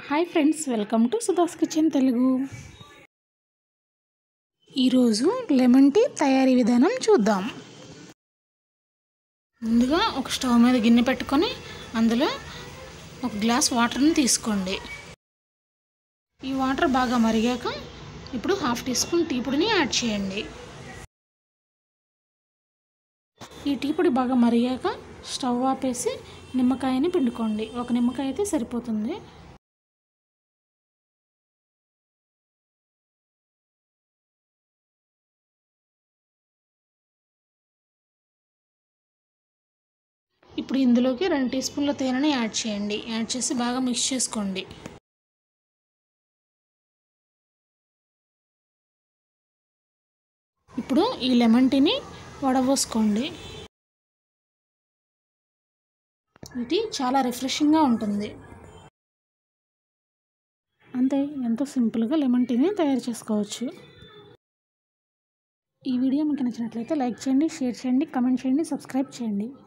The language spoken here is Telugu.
hi friends welcome to Sudha's kitchen Telugu ఈరోజు లెమన్ టీ తయారీ విధానం చూద్దాం ముందుగా ఒక స్టవ్ మీద గిన్నె పెట్టుకొని అందులో ఒక గ్లాస్ వాటర్ని తీసుకోండి ఈ వాటర్ బాగా మరిగాక ఇప్పుడు హాఫ్ టీ స్పూన్ టీ పొడిని యాడ్ చేయండి ఈ టీ పొడి బాగా మరిగాక స్టవ్ ఆపేసి నిమ్మకాయని పిండుకోండి ఒక నిమ్మకాయ అయితే సరిపోతుంది ఇప్పుడు ఇందులోకి రెండు టీ స్పూన్ల తేనెని యాడ్ చేయండి యాడ్ చేసి బాగా మిక్స్ చేసుకోండి ఇప్పుడు ఈ లెమన్ టీని వడబోసుకోండి ఇది చాలా రిఫ్రెషింగ్గా ఉంటుంది అంతే ఎంతో సింపుల్గా లెమన్ టీని తయారు చేసుకోవచ్చు ఈ వీడియో మీకు నచ్చినట్లయితే లైక్ చేయండి షేర్ చేయండి కమెంట్ చేయండి సబ్స్క్రైబ్ చేయండి